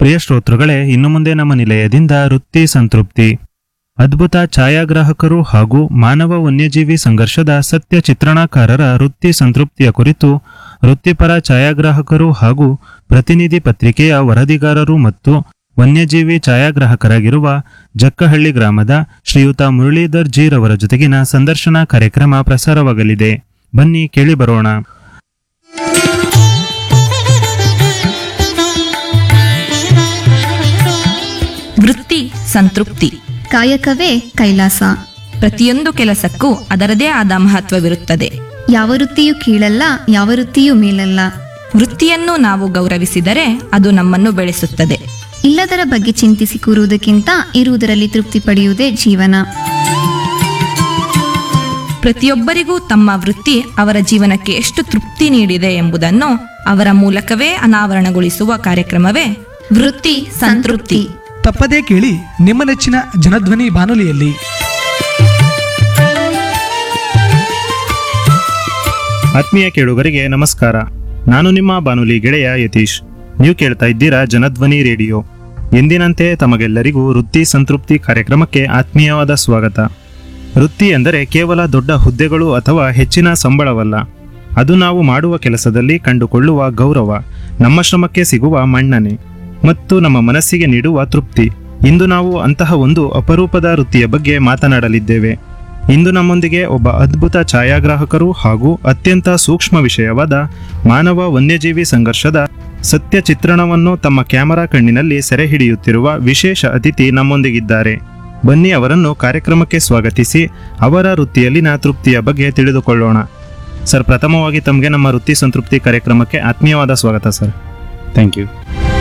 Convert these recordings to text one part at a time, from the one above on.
ಪ್ರಿಯ ಶ್ರೋತೃಗಳೇ ಇನ್ನು ಮುಂದೆ ನಮ್ಮ ನಿಲಯದಿಂದ ವೃತ್ತಿ ಸಂತೃಪ್ತಿ ಅದ್ಭುತ ಛಾಯಾಗ್ರಾಹಕರು ಹಾಗೂ ಮಾನವ ವನ್ಯಜೀವಿ ಸಂಘರ್ಷದ ಸತ್ಯ ಚಿತ್ರಣಕಾರರ ವೃತ್ತಿ ಸಂತೃಪ್ತಿಯ ಕುರಿತು ವೃತ್ತಿಪರ ಛಾಯಾಗ್ರಾಹಕರು ಹಾಗೂ ಪ್ರತಿನಿಧಿ ಪತ್ರಿಕೆಯ ವರದಿಗಾರರು ಮತ್ತು ವನ್ಯಜೀವಿ ಛಾಯಾಗ್ರಾಹಕರಾಗಿರುವ ಜಕ್ಕಹಳ್ಳಿ ಗ್ರಾಮದ ಶ್ರೀಯುತ ಮುರಳೀಧರ್ ಜೀರವರ ಜೊತೆಗಿನ ಸಂದರ್ಶನ ಕಾರ್ಯಕ್ರಮ ಪ್ರಸಾರವಾಗಲಿದೆ ಬನ್ನಿ ಕೇಳಿ ಬರೋಣ ವೃತ್ತಿ ಸಂತೃಪ್ತಿ ಕಾಯಕವೇ ಕೈಲಾಸ ಪ್ರತಿಯೊಂದು ಕೆಲಸಕ್ಕೂ ಅದರದೇ ಆದ ಮಹತ್ವವಿರುತ್ತದೆ ಯಾವ ವೃತ್ತಿಯೂ ಕೀಳಲ್ಲ ಯಾವ ವೃತ್ತಿಯೂ ಮೇಲಲ್ಲ ವೃತ್ತಿಯನ್ನು ನಾವು ಗೌರವಿಸಿದರೆ ಅದು ನಮ್ಮನ್ನು ಬೆಳೆಸುತ್ತದೆ ಇಲ್ಲದರ ಬಗ್ಗೆ ಚಿಂತಿಸಿ ಕೂರುವುದಕ್ಕಿಂತ ಇರುವುದರಲ್ಲಿ ತೃಪ್ತಿ ಪಡೆಯುವುದೇ ಜೀವನ ಪ್ರತಿಯೊಬ್ಬರಿಗೂ ತಮ್ಮ ವೃತ್ತಿ ಅವರ ಜೀವನಕ್ಕೆ ಎಷ್ಟು ತೃಪ್ತಿ ನೀಡಿದೆ ಎಂಬುದನ್ನು ಅವರ ಮೂಲಕವೇ ಅನಾವರಣಗೊಳಿಸುವ ಕಾರ್ಯಕ್ರಮವೇ ವೃತ್ತಿ ಸಂತೃಪ್ತಿ ತಪ್ಪದೇ ಕೇಳಿ ನಿಮ್ಮ ನೆಚ್ಚಿನ ಜನಧ್ವನಿ ಬಾನುಲಿಯಲ್ಲಿ ಆತ್ಮೀಯ ಕೇಳುಗರಿಗೆ ನಮಸ್ಕಾರ ನಾನು ನಿಮ್ಮ ಬಾನುಲಿ ಗೆಳೆಯ ಯತೀಶ್ ನೀವು ಕೇಳ್ತಾ ಇದ್ದೀರಾ ಜನಧ್ವನಿ ರೇಡಿಯೋ ಎಂದಿನಂತೆ ತಮಗೆಲ್ಲರಿಗೂ ವೃತ್ತಿ ಸಂತೃಪ್ತಿ ಕಾರ್ಯಕ್ರಮಕ್ಕೆ ಆತ್ಮೀಯವಾದ ಸ್ವಾಗತ ವೃತ್ತಿ ಎಂದರೆ ಕೇವಲ ದೊಡ್ಡ ಹುದ್ದೆಗಳು ಅಥವಾ ಹೆಚ್ಚಿನ ಸಂಬಳವಲ್ಲ ಅದು ನಾವು ಮಾಡುವ ಕೆಲಸದಲ್ಲಿ ಕಂಡುಕೊಳ್ಳುವ ಗೌರವ ನಮ್ಮ ಶ್ರಮಕ್ಕೆ ಸಿಗುವ ಮನ್ನಣೆ ಮತ್ತು ನಮ್ಮ ಮನಸ್ಸಿಗೆ ನೀಡುವ ತೃಪ್ತಿ ಇಂದು ನಾವು ಅಂತಹ ಒಂದು ಅಪರೂಪದ ವೃತ್ತಿಯ ಬಗ್ಗೆ ಮಾತನಾಡಲಿದ್ದೇವೆ ಇಂದು ನಮ್ಮೊಂದಿಗೆ ಒಬ್ಬ ಅದ್ಭುತ ಛಾಯಾಗ್ರಾಹಕರು ಹಾಗೂ ಅತ್ಯಂತ ಸೂಕ್ಷ್ಮ ವಿಷಯವಾದ ಮಾನವ ವನ್ಯಜೀವಿ ಸಂಘರ್ಷದ ಸತ್ಯ ಚಿತ್ರಣವನ್ನು ತಮ್ಮ ಕ್ಯಾಮೆರಾ ಕಣ್ಣಿನಲ್ಲಿ ಸೆರೆ ಹಿಡಿಯುತ್ತಿರುವ ವಿಶೇಷ ಅತಿಥಿ ನಮ್ಮೊಂದಿಗಿದ್ದಾರೆ ಬನ್ನಿ ಅವರನ್ನು ಕಾರ್ಯಕ್ರಮಕ್ಕೆ ಸ್ವಾಗತಿಸಿ ಅವರ ವೃತ್ತಿಯಲ್ಲಿನ ತೃಪ್ತಿಯ ಬಗ್ಗೆ ತಿಳಿದುಕೊಳ್ಳೋಣ ಸರ್ ಪ್ರಥಮವಾಗಿ ತಮಗೆ ನಮ್ಮ ವೃತ್ತಿ ಸಂತೃಪ್ತಿ ಕಾರ್ಯಕ್ರಮಕ್ಕೆ ಆತ್ಮೀಯವಾದ ಸ್ವಾಗತ ಸರ್ ಥ್ಯಾಂಕ್ ಯು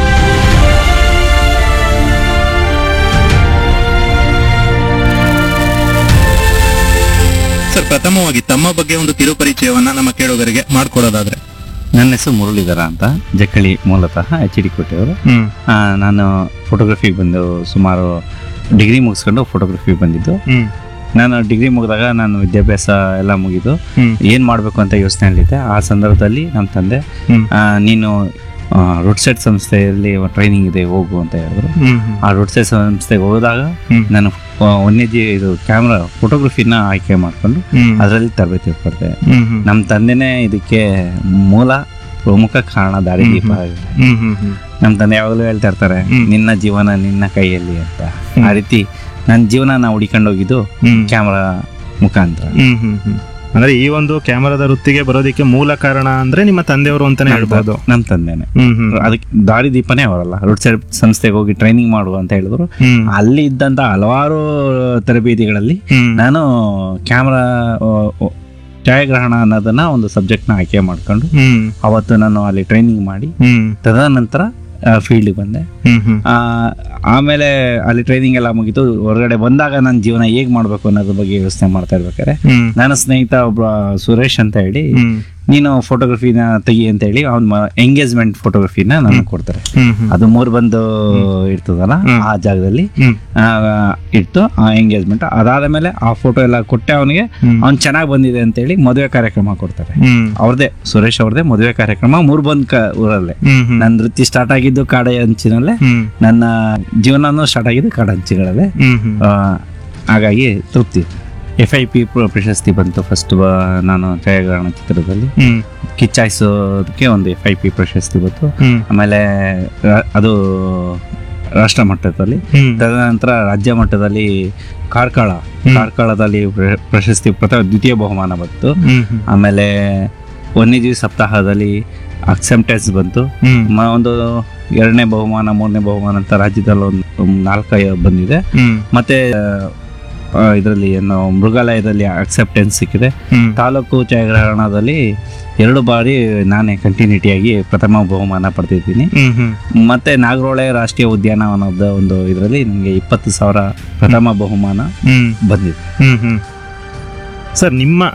ಸರ್ ಪ್ರಥಮವಾಗಿ ತಮ್ಮ ಬಗ್ಗೆ ಒಂದು ಕಿರುಪರಿಚಯವನ್ನ ನಮ್ಮ ಕೇಳುಗರಿಗೆ ಮಾಡಿಕೊಡೋದಾದ್ರೆ ನನ್ನ ಹೆಸರು ಮುರಳೀಧರ ಅಂತ ಜಕ್ಕಳಿ ಮೂಲತಃ ಎಚ್ ಡಿ ಕೋಟೆಯವರು ಹ್ಮ್ ಆ, ನಾನು ಫೋಟೋಗ್ರಫಿ ಬಂದು ಸುಮಾರು ಡಿಗ್ರಿ ಮುಗಿಸ್ಕೊಂಡು ಫೋಟೋಗ್ರಫಿ ಬಂದಿದ್ದು ಹ್ಮ್ ನಾನು ಡಿಗ್ರಿ ಮುಗಿದಾಗ ನಾನು ವಿದ್ಯಾಭ್ಯಾಸ ಎಲ್ಲ ಮುಗಿದು ಹ್ಮ್ ಏನು ಮಾಡಬೇಕು ಅಂತ ಯೋಚನೆಯಲ್ಲಿದ್ದೆ ಆ ಸಂದರ್ಭದಲ್ಲಿ ನಮ್ಮ ತಂದೆ ಹ್ಮ್ ಆ, ನೀನು ರೋಡ್ ಸೈಡ್ ಸಂಸ್ಥೆಯಲ್ಲಿ ಟ್ರೈನಿಂಗ್ ಇದೆ ಹೋಗು ಅಂತ ಹೇಳಿದ್ರು ಹ್ಮ್ ಹ್ಮ್ ಆ ರೋಡ್ ಸೈಡ್ ಸಂಸ್ಥೆಗೆ ಹೋದಾಗ ಹ್ಮ್. ನಾನು ಆ, ವನ್ಯಜೀವಿ ಇದು ಕ್ಯಾಮ್ರಾ ಫೋಟೋಗ್ರಫಿನ ಆಯ್ಕೆ ಮಾಡಿಕೊಂಡು ಹ್ಮ್ ಅದರಲ್ಲಿ ತರಬೇತಿ ಪಡೆದೆ ಹ್ಮ್ ಹ್ಮ್ ನಮ್ಮ ತಂದೆನೇ ಇದಕ್ಕೆ ಮೂಲ ಪ್ರಮುಖ ಕಾರಣ ದಾರಿದೀಪ ಹ್ಮ್ ಆಗಿದೆ. ಹ್ಮ್ ಹ್ಮ್ ಹ್ಮ್ ನಮ್ಮ ತಂದೆ ಯಾವಾಗಲೂ ಹೇಳ್ತಾ ಇರ್ತಾರೆ ಹ್ಮ್. ನಿನ್ನ ಜೀವನ ನಿನ್ನ ಕೈಯಲ್ಲಿ ಅಂತ ಹ್ಮ್. ಆ ರೀತಿ ನನ್ನ ಜೀವನ ನಾ ಹುಡಿಕೊಂಡು ಹೋಗಿದ್ದು ಹ್ಮ್ ಕ್ಯಾಮ್ರಾ ಮುಖಾಂತರ ಹ್ಮ್ ಹ್ಮ್ ಹ್ಮ್ ಅಂದ್ರೆ ಈ ಒಂದು ಕ್ಯಾಮರಾದ ವೃತ್ತಿಗೆ ಬರೋದಕ್ಕೆ ಮೂಲ ಕಾರಣ ಅಂದ್ರೆ ನಿಮ್ಮ ತಂದೆಯವರು ಅಂತಾನೆ ಹೇಳ್ಬೋದು ನಮ್ಮ ತಂದೆನೆ ಹ್ಮ್ ಹ್ಮ್ ಅದಕ್ಕೆ ದಾರಿದೀಪನೇ ಅವರಲ್ಲ ರೋಡ್ ಸೈಡ್ ಸಂಸ್ಥೆಗೆ ಹೋಗಿ ಟ್ರೈನಿಂಗ್ ಮಾಡುವ ಅಂತ ಹೇಳಿದ್ರು ಹ್ಮ್ ಅಲ್ಲಿ ಇದ್ದಂತ ಹಲವಾರು ತರಬೇತಿಗಳಲ್ಲಿ ಹ್ಮ್ ನಾನು ಕ್ಯಾಮ್ರಾ ಛಾಯಾಗ್ರಹಣ ಅನ್ನೋದನ್ನ ಒಂದು ಸಬ್ಜೆಕ್ಟ್ನ ಆಯ್ಕೆ ಮಾಡ್ಕೊಂಡು ಹ್ಮ್ ಅವತ್ತು ನಾನು ಅಲ್ಲಿ ಟ್ರೈನಿಂಗ್ ಮಾಡಿ ಹ್ಮ್ ತದನಂತರ ಫೀಲ್ಡ್ಗೆ ಬಂದೆ ಹ್ಮ್ ಹ್ಮ್ ಆ, ಆಮೇಲೆ ಅಲ್ಲಿ ಟ್ರೈನಿಂಗ್ ಎಲ್ಲ ಮುಗೀತು ಹೊರಗಡೆ ಬಂದಾಗ ನನ್ನ ಜೀವನ ಹೇಗ್ ಮಾಡ್ಬೇಕು ಅನ್ನೋದ್ರ ಬಗ್ಗೆ ಯೋಚನೆ ಮಾಡ್ತಾ ಇರ್ಬೇಕಾದ್ರೆ ಹ್ಮ್ ನನ್ನ ಸ್ನೇಹಿತ ಒಬ್ಬ ಸುರೇಶ್ ಅಂತ ಹೇಳಿ ಹ್ಮ್ ನೀನು ಫೋಟೋಗ್ರಫಿನ ತೆಗಿ ಅಂತ ಹೇಳಿ ಅವ್ನ ಎಂಗೇಜ್ಮೆಂಟ್ ಫೋಟೋಗ್ರಫಿನ ನನಗೆ ಕೊಡ್ತಾರೆ ಹ್ಮ್ ಹ್ಮ್ ಅದು ಮೂರ್ ಬಂದು ಇರ್ತದಲ್ಲ ಹ್ಮ್. ಆ ಜಾಗದಲ್ಲಿ ಹ್ಮ್ ಆ, ಇಟ್ಟು ಆ ಎಂಗೇಜ್ಮೆಂಟ್ ಅದಾದ ಮೇಲೆ ಆ ಫೋಟೋ ಎಲ್ಲ ಕೊಟ್ಟೆ ಅವನಿಗೆ ಹ್ಮ್. ಅವ್ನ್ ಚೆನ್ನಾಗಿ ಬಂದಿದೆ ಅಂತ ಹೇಳಿ ಮದುವೆ ಕಾರ್ಯಕ್ರಮ ಕೊಡ್ತಾರೆ ಹ್ಮ್ ಅವ್ರದೇ ಸುರೇಶ್ ಅವ್ರದೇ ಮದುವೆ ಕಾರ್ಯಕ್ರಮ ಮೂರ್ ಬಂದ್ ಕ ಊರಲ್ಲೇ ಹ್ಮ್ ಹ್ಮ್ ನನ್ನ ವೃತ್ತಿ ಸ್ಟಾರ್ಟ್ ಆಗಿದ್ದು ಕಾಡ ಹಂಚಿನಲ್ಲೇ ಹ್ಮ್ ನನ್ನ ಜೀವನನೂ ಸ್ಟಾರ್ಟ್ ಆಗಿದ್ದು ಕಾಡ ಹಂಚಿಗಳಲ್ಲೇ ಹ್ಮ್ ಹ್ಮ್ ಆ, ಹಾಗಾಗಿ ತೃಪ್ತಿ ಎಫ್ ಐ ಪಿ ಪ್ರಶಸ್ತಿ ಬಂತು ಫಸ್ಟ್ ನಾನು ಛಾಯಾಗ್ರಹಣ ಚಿತ್ರದಲ್ಲಿ ಹ್ಮ್ ಕಿಚ್ಚಾಯಿಸೋದಕ್ಕೆ ಒಂದು ಎಫ್ ಐ ಪಿ ಪ್ರಶಸ್ತಿ ಬಂತು ಹ್ಮ್ ಆಮೇಲೆ ರಾ- ಅದು ರಾಷ್ಟ್ರ ಮಟ್ಟದಲ್ಲಿ ಹ್ಮ್ ತದನಂತರ ರಾಜ್ಯ ಮಟ್ಟದಲ್ಲಿ ಕಾರ್ಕಳ ಕಾರ್ಕಳದಲ್ಲಿ ಪ್ರ- ಪ್ರಶಸ್ತಿ ಪ್ರಥಮ ದ್ವಿತೀಯ ಬಹುಮಾನ ಬಂತು ಹ್ಮ್ ಹ್ಮ್ ಆಮೇಲೆ ವನ್ಯಜೀವಿ ಸಪ್ತಾಹದಲ್ಲಿ ಅಕ್ಸೆಪ್ಟೆನ್ಸ್ ಬಂತು ಹ್ಮ್ ಮ- ಒಂದು ಎರಡನೇ ಬಹುಮಾನ ಮೂರನೇ ಬಹುಮಾನ ಅಂತ ರಾಜ್ಯದಲ್ಲಿ ಒಂದು ಒಂದು ನಾಲ್ಕು ಬಂದಿದೆ ಹ್ಮ್ ಮತ್ತೆ ಇದರಲ್ಲಿ ಏನು ಮೃಗಾಲಯದಲ್ಲಿ ಅಕ್ಸೆಪ್ಟೆನ್ಸ್ ಸಿಕ್ಕಿದೆ ಹ್ಮ್ ತಾಲೂಕು ಛಾಯಾಗ್ರಹಣದಲ್ಲಿ ಎರಡು ಬಾರಿ ನಾನೇ ಕಂಟಿನ್ಯೂಟಿಯಾಗಿ ಪ್ರಥಮ ಬಹುಮಾನ ಪಡೆದಿದ್ದೀನಿ ಹ್ಮ್ ಹ್ಮ್ ಮತ್ತೆ ನಾಗರೋಳೆ ರಾಷ್ಟ್ರೀಯ ಉದ್ಯಾನವನದ ಒಂದು ಇದರಲ್ಲಿ ನನಗೆ ಇಪ್ಪತ್ತು ಸಾವಿರ ಪ್ರಥಮ ಬಹುಮಾನ ಹ್ಮ್ ಬಂದಿದೆ ಹ್ಮ್ ಹ್ಮ್ ಸರ್ ನಿಮ್ಮ